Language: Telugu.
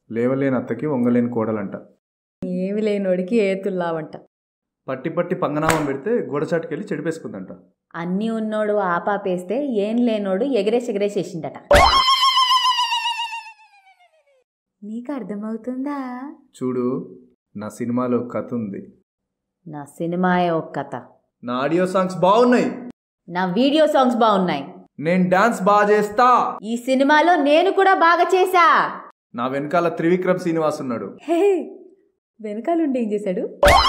లేవలేని అత్తకి వంగలేని కోడలంట ఏమి లేనోడికి ఏతుల్లావంట పట్టి పట్టి పంగనామం పెడితే గోడచాటుకెళ్ళి చెడిపేసుకుందంట అన్నీ ఉన్నోడు ఆపాపేస్తే ఏం లేనోడు ఎగరేసి ఎగరేసేసిండట నీకు అర్థమవుతుందా చూడు నా సినిమాలో కథ ఉంది నా సినిమాయే ఒక కథ నా ఆడియో సాంగ్స్ బాగున్నాయి నా వీడియో సాంగ్స్ బాగున్నాయి నేను డాన్స్ బాగా చేస్తా ఈ సినిమాలో నేను కూడా బాగా చేశా నా వెనకాల త్రివిక్రమ్ శ్రీనివాస్ ఉన్నాడు హే వెనకాలండి ఏం చేశాడు